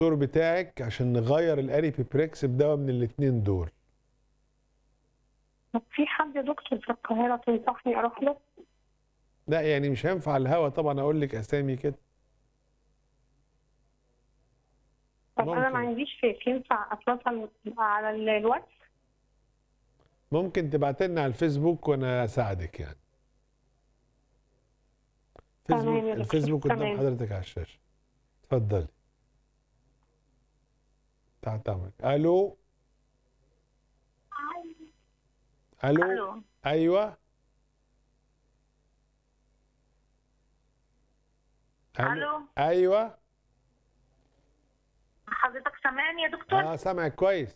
الدكتور بتاعك عشان نغير الاريبيبريكس بدواء من الاثنين دول في حد يا دكتور في القاهرة تنصحني أروح له؟ لا يعني مش هينفع على الهوا طبعا اقول لك اسامي كده طب أنا ممكن. ما عنديش فيك ينفع أتواصل على ال- الواتس؟ ممكن تبعت لنا على الفيسبوك وانا اساعدك يعني تمام فيسبوك يا دكتور، الفيسبوك قدام تمام. حضرتك على الشاشه اتفضلي تحت امرك الو الو ألو ايوه ألو ايوه حضرتك سامعني يا دكتور؟ اه سامعك كويس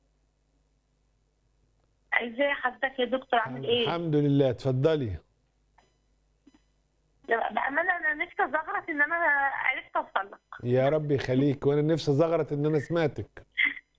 ازاي حضرتك يا دكتور عامل ايه؟ الحمد لله اتفضلي بأمانة أنا نفسي أزغرط إن أنا عرفت أوصل لك يا رب يخليك وانا نفسي زغرت ان انا سمعتك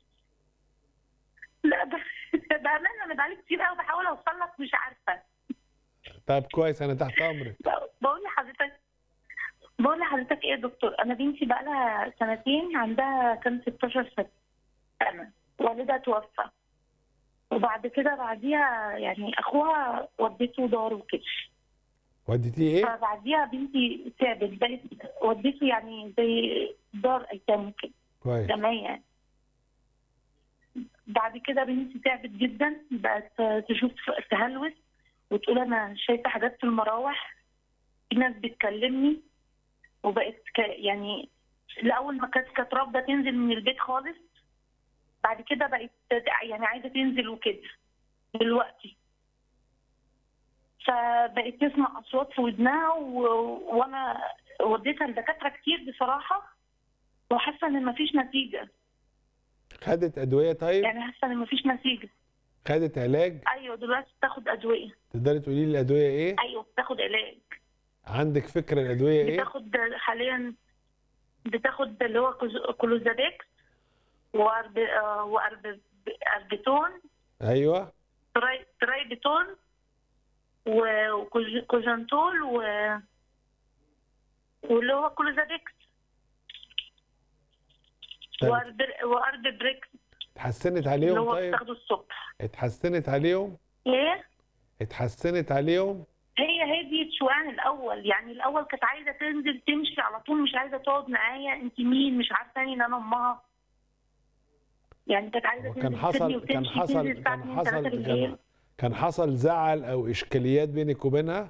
لا ب- بأمانة أنا بقالي كتير قوي بحاول أوصل لك مش عارفة طب كويس انا تحت امرك بقول لحضرتك بقول لحضرتك ايه يا دكتور انا بنتي بقى لها سنتين عندها كان 16 سنه سنه والدها توفى وبعد كده بعديها يعني اخوها وديته دار وكده وديتيه ايه فبعديها بنتي تعبت بقت وديته يعني زي دار ايتام وكده كويس جمعيه يعني بعد كده بنتي تعبت جدا بقت تشوف تهلوس وتقول انا شايفه حاجات في المراوح في ناس بتكلمني وبقت ك... يعني الاول ما كانت كانت رافضه تنزل من البيت خالص بعد كده بقت يعني عايزه تنزل وكده دلوقتي فبقت تسمع اصوات في ودنها و... وانا وديتها لدكاتره كتير بصراحه وحاسه ان مفيش نتيجه خدت ادويه طيب يعني حاسه ان مفيش نتيجه خدت علاج ايوه دلوقتي بتاخد ادويه تقدري تقولي لي الادويه ايه ايوه بتاخد علاج عندك فكره الادويه ايه بتاخد حاليا بتاخد اللي هو كوز- كلوزابيكس وأرب... آه، وأرب... أربتون ايوه تراي... ترايبتون و- وكوجانتول و واللي هو كلوزابيكس طيب وأرب... وأرب بريكس اتحسنت اللي عليهم هو طيب بتاخده الصبح اتحسنت عليهم ايه اتحسنت عليهم هي هديت شويه عن الاول يعني الاول كانت عايزه تنزل تمشي على طول مش عايزه تقعد معايا انت مين مش عارفاني ان انا امها يعني كانت عايزه وكان تنزل حصل تبني كان وتمشي حصل تنزل الساعه كان 2 3 حصل بالليل كان, كان حصل زعل او اشكاليات بينك وبينها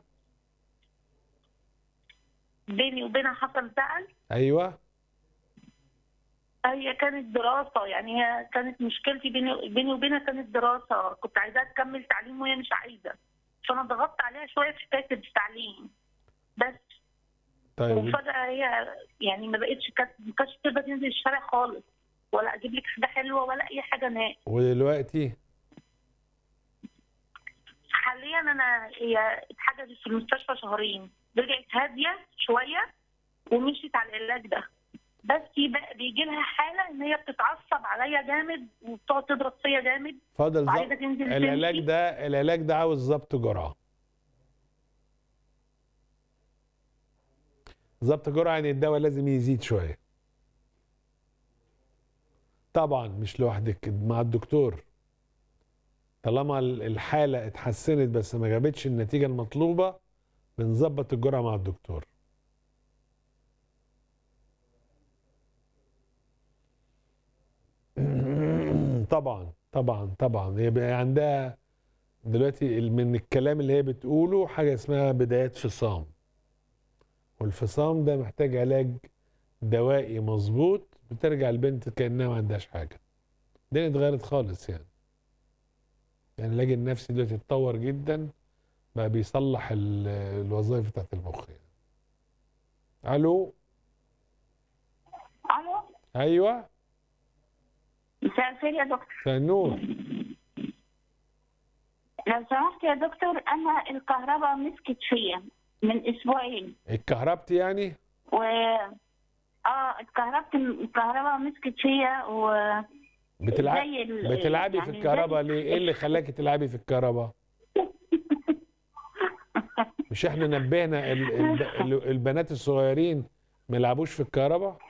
بيني وبينها حصل زعل ايوه هي كانت دراسه يعني هي كانت مشكلتي بيني بيني وبينها كانت دراسه كنت عايزاها تكمل تعليم وهي مش عايزه فانا ضغطت عليها شويه في حكايه التعليم بس طيب وفجأة هي يعني ما بقتش كانت ما كانتش تقدر تنزل الشارع خالص ولا اجيب لك حاجه حلوه ولا اي حاجه نهائي ودلوقتي حاليا انا هي اتحجزت في المستشفى شهرين رجعت هاديه شويه ومشيت على العلاج ده بس بقى بيجي لها حاله ان هي بتتعصب عليا جامد وبتقعد تضرب فيا جامد فاضل وعايزه ظبط تنزل العلاج تمشي. ده العلاج ده عاوز ضبط جرعه ضبط جرعه يعني الدواء لازم يزيد شويه طبعا مش لوحدك مع الدكتور طالما ال- الحاله اتحسنت بس ما جابتش النتيجه المطلوبه بنظبط الجرعه مع الدكتور طبعا طبعا طبعا هي بقى عندها دلوقتي ال- من الكلام اللي هي بتقوله حاجه اسمها بدايات فصام والفصام ده محتاج علاج دوائي مظبوط بترجع البنت كانها ما عندهاش حاجه الدنيا اتغيرت خالص يعني يعني العلاج النفسي دلوقتي اتطور جدا بقى بيصلح ال- الوظائف بتاعت المخ يعني. الو الو ايوه مساء الخير يا دكتور مساء النور لو سمحت يا دكتور انا الكهرباء مسكت فيا من اسبوعين اتكهربتي يعني و اه اتكهربت الكهرباء مسكت فيا و بتلعب زي ال- بتلعبي في يعني الكهرباء زي- ليه؟ ايه اللي خلاكي تلعبي في الكهرباء؟ مش احنا نبهنا ال- ال- ال- البنات الصغيرين ما يلعبوش في الكهرباء؟